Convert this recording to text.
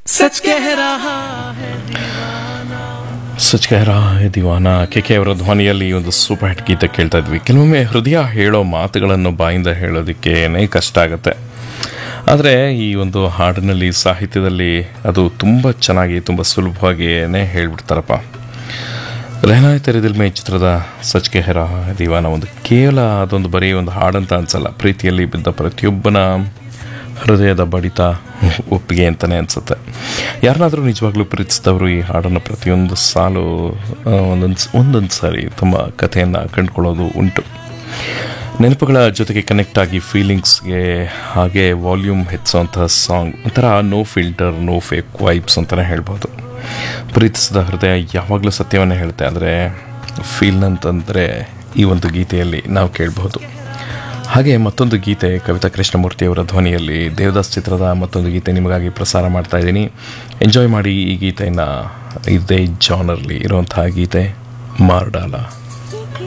सच कह रहा है ಸಚ್ ಕಹ್ ರಹಾ ಹೈ ದಿವಾನ ಕೆ ಕೆ ಅವರ ಧ್ವನಿಯಲ್ಲಿ ಒಂದು ಸೂಪರ್ ಹಿಟ್ ಗೀತೆ ಕೇಳ್ತಾ ಇದ್ವಿ ಕೆಲವೊಮ್ಮೆ ಹೃದಯ ಹೇಳೋ ಮಾತುಗಳನ್ನು ಬಾಯಿಂದ ಹೇಳೋದಕ್ಕೇನೆ ಕಷ್ಟ ಆಗುತ್ತೆ ಆದರೆ ಈ ಒಂದು ಹಾಡಿನಲ್ಲಿ ಸಾಹಿತ್ಯದಲ್ಲಿ ಅದು ತುಂಬ ಚೆನ್ನಾಗಿ ತುಂಬ ಸುಲಭವಾಗಿಯೇ ಹೇಳ್ಬಿಡ್ತಾರಪ್ಪ ರೆಹನಾಯ್ ತೆರೆದಿಲ್ ಮೇ ಚಿತ್ರದ ಸಚ್ ಕೆ ಹೆರಾ ದಿವಾನ ಒಂದು ಕೇವಲ ಅದೊಂದು ಬರೀ ಒಂದು ಹಾಡಂತ ಅನ್ಸಲ್ಲ ಪ್ರೀತಿಯಲ್ಲಿ ಬಿದ್ದ ಪ್ರತಿಯೊಬ್ಬನ ಹೃದಯದ ಬಡಿತ ಒಪ್ಪಿಗೆ ಅಂತಲೇ ಅನಿಸುತ್ತೆ ಯಾರನ್ನಾದರೂ ನಿಜವಾಗ್ಲೂ ಪ್ರೀತಿಸಿದವರು ಈ ಹಾಡನ್ನು ಪ್ರತಿಯೊಂದು ಸಾಲು ಒಂದೊಂದು ಒಂದೊಂದು ಸಾರಿ ತಮ್ಮ ಕಥೆಯನ್ನು ಕಂಡುಕೊಳ್ಳೋದು ಉಂಟು ನೆನಪುಗಳ ಜೊತೆಗೆ ಕನೆಕ್ಟ್ ಆಗಿ ಫೀಲಿಂಗ್ಸ್ಗೆ ಹಾಗೆ ವಾಲ್ಯೂಮ್ ಹೆಚ್ಚುವಂತಹ ಸಾಂಗ್ ಒಂಥರ no filter no fake vibes ಅಂತಲೇ ಹೇಳ್ಬೋದು ಪ್ರೀತಿಸಿದ ಹೃದಯ ಯಾವಾಗಲೂ ಸತ್ಯವನ್ನೇ ಹೇಳುತ್ತೆ ಆದರೆ ಫೀಲ್ ಅಂತಂದರೆ ಈ ಒಂದು ಗೀತೆಯಲ್ಲಿ ನಾವು ಕೇಳಬಹುದು ಹಾಗೆ ಮತ್ತೊಂದು ಗೀತೆ ಕವಿತಾ ಕೃಷ್ಣಮೂರ್ತಿ ಅವರ ಧ್ವನಿಯಲ್ಲಿ ದೇವದಾಸ್ ಚಿತ್ರದ ಮತ್ತೊಂದು ಗೀತೆ ನಿಮಗಾಗಿ ಪ್ರಸಾರ ಮಾಡ್ತಾ ಇದ್ದೀನಿ ಎಂಜಾಯ್ ಮಾಡಿ ಈ ಗೀತೆಯನ್ನು ಇದೇ ಜಾನರ್ಲಿ ಇರುವಂತಹ ಗೀತೆ ಮಾರ್ಡಾಲ